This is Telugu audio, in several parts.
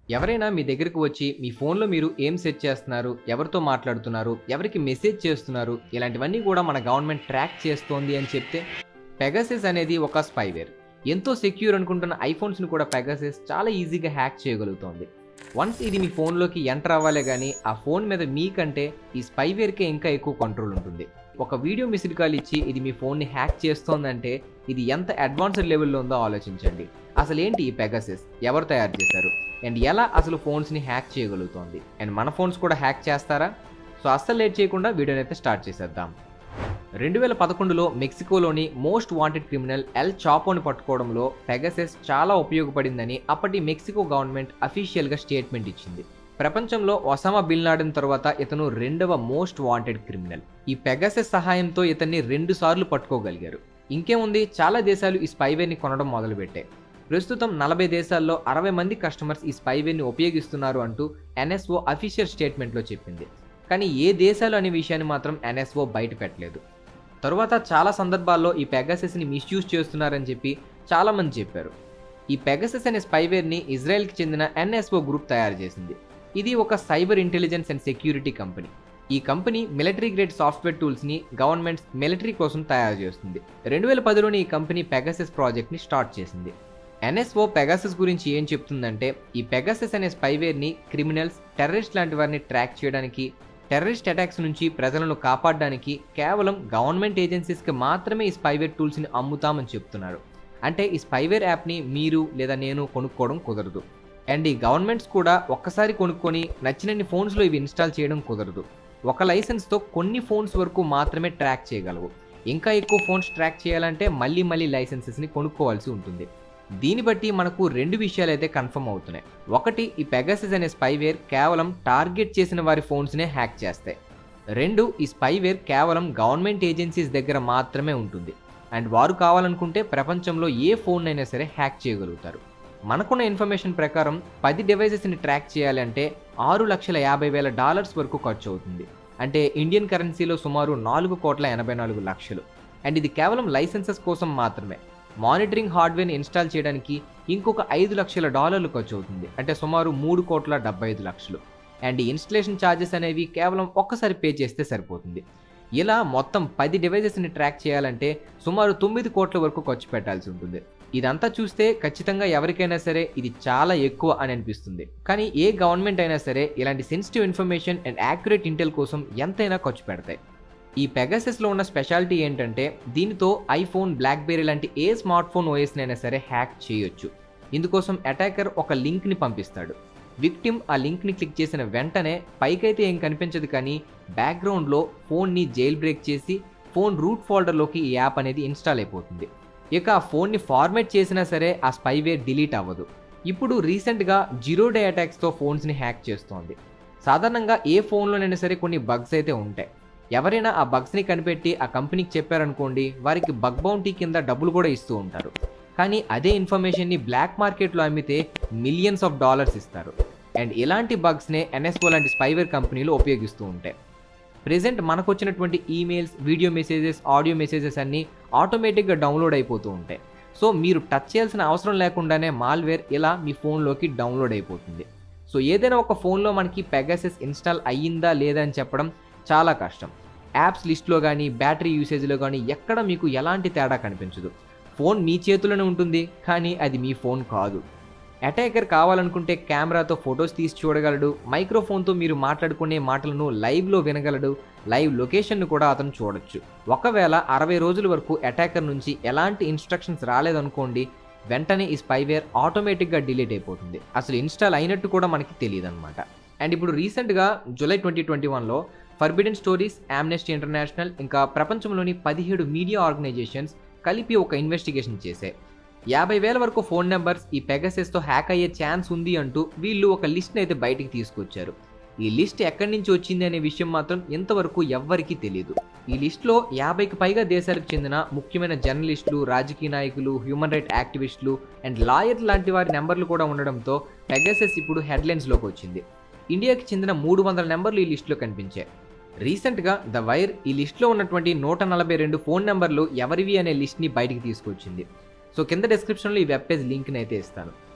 ఎవరైనా మీ దగ్గరికి వచ్చి మీ ఫోన్లో మీరు ఏం సెట్ చేస్తున్నారు ఎవరితో మాట్లాడుతున్నారు ఎవరికి మెసేజ్ చేస్తున్నారు ఇలాంటివన్నీ కూడా మన గవర్నమెంట్ ట్రాక్ చేస్తోంది అని చెప్తే పెగసిస్ అనేది ఒక స్పైవేర్ ఎంతో సెక్యూర్ అనుకుంటున్న ఐఫోన్స్ని కూడా పెగసిస్ చాలా ఈజీగా హ్యాక్ చేయగలుగుతోంది వన్స్ ఇది మీ ఫోన్లోకి ఎంటర్ అవ్వాలే కానీ ఆ ఫోన్ మీద మీకంటే ఈ స్పైవేర్కే ఇంకా ఎక్కువ కంట్రోల్ ఉంటుంది ఒక వీడియో మిస్డ్ కాల్ ఇచ్చి ఇది మీ ఫోన్ని హ్యాక్ చేస్తోందంటే ఇది ఎంత అడ్వాన్స్డ్ లెవెల్లో ఉందో ఆలోచించండి అసలు ఏంటి ఈ పెగసిస్ ఎవరు తయారు చేశారు అండ్ ఎలా అసలు ఫోన్స్ని హ్యాక్ చేయగలుగుతోంది అండ్ మన ఫోన్స్ కూడా హ్యాక్ చేస్తారా సో అస్సలు లేట్ చేయకుండా వీడియోని అయితే స్టార్ట్ చేసేద్దాం రెండు వేల పదకొండులో మెక్సికోలోని మోస్ట్ వాంటెడ్ క్రిమినల్ ఎల్ చాపోని పట్టుకోవడంలో పెగసెస్ చాలా ఉపయోగపడిందని అప్పటి మెక్సికో గవర్నమెంట్ అఫీషియల్గా స్టేట్మెంట్ ఇచ్చింది ప్రపంచంలో ఒసామా బిల్ లాడెన్ తర్వాత ఇతను రెండవ మోస్ట్ వాంటెడ్ క్రిమినల్ ఈ పెగసెస్ సహాయంతో ఇతన్ని రెండు సార్లు పట్టుకోగలిగారు ఇంకేముంది చాలా దేశాలు ఈ స్పైవేర్ని కొనడం మొదలుపెట్టాయి ప్రస్తుతం నలభై దేశాల్లో అరవై మంది కస్టమర్స్ ఈ స్పైవేర్ని ఉపయోగిస్తున్నారు అంటూ ఎన్ఎస్ఓ అఫీషియల్ స్టేట్మెంట్లో చెప్పింది కానీ ఏ దేశాలు అనే విషయాన్ని మాత్రం ఎన్ఎస్ఓ బయట పెట్టలేదు తరువాత చాలా సందర్భాల్లో ఈ పెగాసెస్ని మిస్యూజ్ చేస్తున్నారని చెప్పి చాలామంది చెప్పారు ఈ పెగసెస్ అనే స్పైవేర్ని ఇజ్రాయెల్కి చెందిన ఎన్ఎస్ఓ గ్రూప్ తయారు చేసింది ఇది ఒక cyber intelligence and security company ఈ కంపెనీ మిలిటరీ గ్రేడ్ సాఫ్ట్వేర్ టూల్స్ని గవర్నమెంట్స్ మిలిటరీ కోసం తయారు చేస్తుంది రెండు వేల పదిలోని ఈ కంపెనీ పెగసెస్ ప్రాజెక్ట్ని స్టార్ట్ చేసింది ఎన్ఎస్ఓ పెగాసెస్ గురించి ఏం చెప్తుందంటే ఈ పెగాసెస్ అనే స్పైవేర్ని క్రిమినల్స్ టెర్రరిస్ట్ లాంటి వారిని ట్రాక్ చేయడానికి టెర్రరిస్ట్ అటాక్స్ నుంచి ప్రజలను కాపాడడానికి కేవలం గవర్నమెంట్ ఏజెన్సీస్కి మాత్రమే ఈ స్పైవేర్ టూల్స్ని అమ్ముతామని చెప్తున్నారు అంటే ఈ స్పైవేర్ యాప్ని మీరు లేదా నేను కొనుక్కోవడం కుదరదు అండ్ ఈ గవర్నమెంట్స్ కూడా ఒక్కసారి కొనుక్కొని నచ్చినన్ని ఫోన్స్లో ఇవి ఇన్స్టాల్ చేయడం కుదరదు ఒక లైసెన్స్తో కొన్ని ఫోన్స్ వరకు మాత్రమే ట్రాక్ చేయగలవు ఇంకా ఎక్కువ ఫోన్స్ ట్రాక్ చేయాలంటే మళ్ళీ మళ్ళీ లైసెన్సెస్ని కొనుక్కోవాల్సి ఉంటుంది దీన్ని బట్టి మనకు రెండు విషయాలు అయితే కన్ఫర్మ్ అవుతున్నాయి ఒకటి ఈ పెగాసిస్ అనే స్పైవేర్ కేవలం టార్గెట్ చేసిన వారి ఫోన్స్నే హ్యాక్ చేస్తాయి రెండు ఈ స్పైవేర్ కేవలం గవర్నమెంట్ ఏజెన్సీస్ దగ్గర మాత్రమే ఉంటుంది అండ్ వారు కావాలనుకుంటే ప్రపంచంలో ఏ ఫోన్ అయినా సరే హ్యాక్ చేయగలుగుతారు మనకున్న ఇన్ఫర్మేషన్ ప్రకారం పది డివైజెస్ని ట్రాక్ చేయాలంటే ఆరు లక్షల యాభై వేల డాలర్స్ వరకు ఖర్చు అవుతుంది అంటే ఇండియన్ కరెన్సీలో సుమారు నాలుగు కోట్ల ఎనభై నాలుగు లక్షలు అండ్ ఇది కేవలం లైసెన్సెస్ కోసం మాత్రమే మానిటరింగ్ హార్డ్వేర్ని ఇన్స్టాల్ చేయడానికి ఇంకొక ఐదు లక్షల డాలర్లు ఖర్చు అవుతుంది అంటే సుమారు మూడు కోట్ల డెబ్బై ఐదు లక్షలు అండ్ ఈ ఇన్స్టలేషన్ ఛార్జెస్ అనేవి కేవలం ఒక్కసారి పే చేస్తే సరిపోతుంది ఇలా మొత్తం పది డివైజెస్ని ట్రాక్ చేయాలంటే సుమారు తొమ్మిది కోట్ల వరకు ఖర్చు పెట్టాల్సి ఉంటుంది ఇదంతా చూస్తే ఖచ్చితంగా ఎవరికైనా సరే ఇది చాలా ఎక్కువ అని అనిపిస్తుంది కానీ ఏ గవర్నమెంట్ అయినా సరే ఇలాంటి sensitive information and accurate intel కోసం ఎంతైనా ఖర్చు పెడతాయి ఈ పెగాసెస్లో ఉన్న స్పెషాలిటీ ఏంటంటే దీనితో ఐఫోన్ బ్లాక్బెర్రీ లాంటి ఏ స్మార్ట్ ఫోన్ ఓఎస్నైనా సరే హ్యాక్ చేయొచ్చు ఇందుకోసం అటాకర్ ఒక లింక్ని పంపిస్తాడు విక్టిమ్ ఆ లింక్ని క్లిక్ చేసిన వెంటనే పైకైతే ఏం కనిపించదు కానీ బ్యాక్గ్రౌండ్లో ఫోన్ని జైల్ బ్రేక్ చేసి ఫోన్ రూట్ ఫోల్డర్లోకి ఈ యాప్ అనేది ఇన్స్టాల్ అయిపోతుంది ఇక ఆ ఫోన్ని ఫార్మేట్ చేసినా సరే ఆ స్పైవేర్ డిలీట్ అవ్వదు ఇప్పుడు రీసెంట్గా జీరో డే అటాక్స్తో ఫోన్స్ని హ్యాక్ చేస్తోంది సాధారణంగా ఏ ఫోన్లోనైనా సరే కొన్ని బగ్స్ అయితే ఉంటాయి ఎవరైనా ఆ బగ్స్ని కనిపెట్టి ఆ కంపెనీకి చెప్పారనుకోండి వారికి బగ్ బౌంటీ కింద డబ్బులు కూడా ఇస్తూ ఉంటారు కానీ అదే ఇన్ఫర్మేషన్ని బ్లాక్ మార్కెట్లో అమ్మితే మిలియన్స్ ఆఫ్ డాలర్స్ ఇస్తారు అండ్ ఇలాంటి బగ్స్నే ఎన్ఎస్ఓ లాంటి స్పైవేర్ కంపెనీలు ఉపయోగిస్తూ ఉంటాయి ప్రెజెంట్ మనకు వచ్చినటువంటి emails video messages audio messages అన్నీ ఆటోమేటిక్గా డౌన్లోడ్ అయిపోతూ ఉంటాయి సో మీరు టచ్ చేయాల్సిన అవసరం లేకుండానే మాల్వేర్ ఇలా మీ ఫోన్లోకి డౌన్లోడ్ అయిపోతుంది సో ఏదైనా ఒక ఫోన్లో మనకి పెగాసెస్ ఇన్స్టాల్ అయ్యిందా లేదా అని చెప్పడం చాలా కష్టం యాప్స్ లిస్ట్లో కానీ బ్యాటరీ యూసేజ్లో కానీ ఎక్కడ మీకు ఎలాంటి తేడా కనిపించదు ఫోన్ మీ చేతిలోనే ఉంటుంది కానీ అది మీ ఫోన్ కాదు అటాకర్ కావాలనుకుంటే కెమెరాతో ఫొటోస్ తీసి చూడగలడు మైక్రోఫోన్తో మీరు మాట్లాడుకునే మాటలను లైవ్లో వినగలడు లైవ్ లొకేషన్ను కూడా అతను చూడొచ్చు ఒకవేళ అరవై రోజుల వరకు అటాకర్ నుంచి ఎలాంటి ఇన్స్ట్రక్షన్స్ రాలేదనుకోండి వెంటనే ఈ స్పైవేర్ ఆటోమేటిక్గా డిలీట్ అయిపోతుంది అసలు ఇన్స్టాల్ అయినట్టు కూడా మనకి తెలియదు అనమాట అండ్ ఇప్పుడు రీసెంట్గా జూలై ట్వంటీ ట్వంటీ వన్లో ఫర్బిడెన్ స్టోరీస్ ఆమ్నెస్టీ ఇంటర్నేషనల్ ఇంకా ప్రపంచంలోని పదిహేడు మీడియా ఆర్గనైజేషన్స్ కలిపి ఒక ఇన్వెస్టిగేషన్ చేశాయి యాభై వేల వరకు ఫోన్ నెంబర్స్ ఈ పెగసెస్తో హ్యాక్ అయ్యే ఛాన్స్ ఉంది అంటూ వీళ్ళు ఒక లిస్ట్ని అయితే బయటికి తీసుకొచ్చారు ఈ లిస్ట్ ఎక్కడి నుంచి వచ్చింది అనే విషయం మాత్రం ఇంతవరకు ఎవ్వరికీ తెలియదు ఈ లిస్ట్లో యాభైకి పైగా దేశాలకు చెందిన ముఖ్యమైన జర్నలిస్టులు రాజకీయ నాయకులు హ్యూమన్ రైట్ యాక్టివిస్టులు అండ్ లాయర్ లాంటి వారి నెంబర్లు కూడా ఉండడంతో పెగసెస్ ఇప్పుడు హెడ్లైన్స్లోకి వచ్చింది ఇండియాకి చెందిన మూడు వందల నెంబర్లు ఈ లిస్టులో కనిపించాయి రీసెంట్గా ద వైర్ ఈ లిస్ట్లో ఉన్నటువంటి నూట నలభై రెండు ఫోన్ నెంబర్లు ఎవరివి అనే లిస్ట్ని బయటికి తీసుకొచ్చింది సో కింద డిస్క్రిప్షన్లో ఈ వెబ్ పేజ్ లింక్ని అయితే ఇస్తాను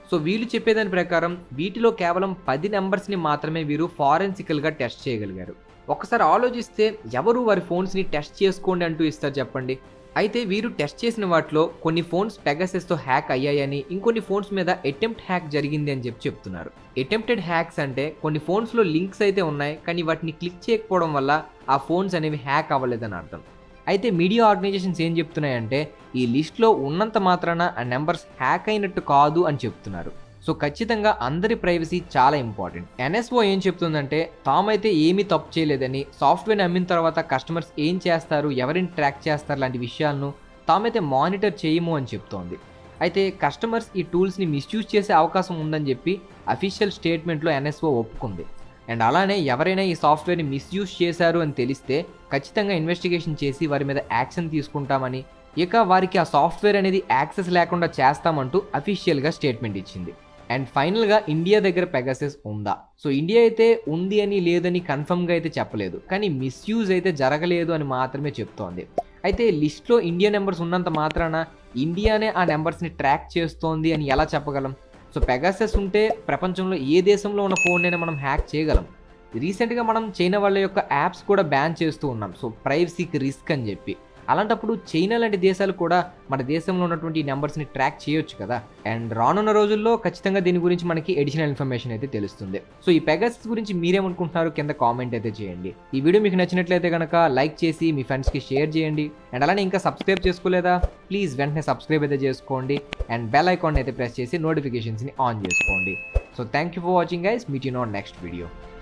సో వీళ్ళు చెప్పేదాని ప్రకారం వీటిలో కేవలం పది నెంబర్స్ని మాత్రమే వీరు ఫారెన్సికల్గా టెస్ట్ చేయగలిగారు ఒకసారి ఆలోచిస్తే ఎవరు వారి ఫోన్స్ని టెస్ట్ చేసుకోండి అంటూ ఇస్తారు చెప్పండి అయితే వీరు టెస్ట్ చేసిన వాటిలో కొన్ని ఫోన్స్ పెగసెస్తో హ్యాక్ అయ్యాయని ఇంకొన్ని ఫోన్స్ మీద అటెంప్ట్ హ్యాక్ జరిగింది అని చెప్పి చెప్తున్నారు అటెంప్టెడ్ హ్యాక్స్ అంటే కొన్ని ఫోన్స్లో లింక్స్ అయితే ఉన్నాయి కానీ వాటిని క్లిక్ చేయకపోవడం వల్ల ఆ ఫోన్స్ అనేవి హ్యాక్ అవ్వలేదని అర్థం అయితే మీడియా ఆర్గనైజేషన్స్ ఏం చెప్తున్నాయంటే ఈ లిస్ట్లో ఉన్నంత మాత్రాన ఆ నెంబర్స్ హ్యాక్ అయినట్టు కాదు అని చెప్తున్నారు సో ఖచ్చితంగా అందరి ప్రైవసీ చాలా ఇంపార్టెంట్ ఎన్ఎస్ఓ ఏం చెప్తుందంటే తామైతే ఏమీ తప్పు చేయలేదని సాఫ్ట్వేర్ అమ్మిన తర్వాత కస్టమర్స్ ఏం చేస్తారు ఎవరిని ట్రాక్ చేస్తారు లాంటి విషయాలను తామైతే మానిటర్ చేయము అని చెప్తోంది అయితే కస్టమర్స్ ఈ టూల్స్ని మిస్యూజ్ చేసే అవకాశం ఉందని చెప్పి అఫీషియల్ స్టేట్మెంట్లో ఎన్ఎస్ఓ ఒప్పుకుంది అండ్ అలానే ఎవరైనా ఈ సాఫ్ట్వేర్ని మిస్యూజ్ చేశారు అని తెలిస్తే ఖచ్చితంగా ఇన్వెస్టిగేషన్ చేసి వారి మీద యాక్షన్ తీసుకుంటామని ఇక వారికి ఆ సాఫ్ట్వేర్ అనేది యాక్సెస్ లేకుండా చేస్తామంటూ అఫీషియల్గా స్టేట్మెంట్ ఇచ్చింది అండ్ ఫైనల్గా ఇండియా దగ్గర పెగాసెస్ ఉందా సో ఇండియా అయితే ఉంది అని లేదని కన్ఫర్మ్గా అయితే చెప్పలేదు కానీ మిస్యూజ్ అయితే జరగలేదు అని మాత్రమే చెప్తోంది అయితే లిస్ట్లో ఇండియా నెంబర్స్ ఉన్నంత మాత్రాన ఇండియానే ఆ నెంబర్స్ని ట్రాక్ చేస్తోంది అని ఎలా చెప్పగలం సో పెగాసెస్ ఉంటే ప్రపంచంలో ఏ దేశంలో ఉన్న ఫోన్ అయినా మనం హ్యాక్ చేయగలం రీసెంట్గా మనం చైనా వాళ్ళ యొక్క యాప్స్ కూడా బ్యాన్ చేస్తూ ఉన్నాం సో ప్రైవసీకి రిస్క్ అని చెప్పి అలాంటప్పుడు చైనా లాంటి దేశాలు కూడా మన దేశంలో ఉన్నటువంటి నెంబర్స్ని ట్రాక్ చేయొచ్చు కదా అండ్ రానున్న రోజుల్లో ఖచ్చితంగా దీని గురించి మనకి ఎడిషనల్ ఇన్ఫర్మేషన్ అయితే తెలుస్తుంది సో ఈ పెగస్ గురించి మీరేమనుకుంటున్నారు కింద కామెంట్ అయితే చేయండి ఈ వీడియో మీకు నచ్చినట్లయితే కనుక లైక్ చేసి మీ ఫ్రెండ్స్కి షేర్ చేయండి అండ్ అలానే ఇంకా సబ్స్క్రైబ్ చేసుకోలేదా ప్లీజ్ వెంటనే సబ్స్క్రైబ్ అయితే చేసుకోండి అండ్ బెల్ ఐకాన్ అయితే ప్రెస్ చేసి నోటిఫికేషన్స్ని ఆన్ చేసుకోండి so thank you for watching guys meet you no next video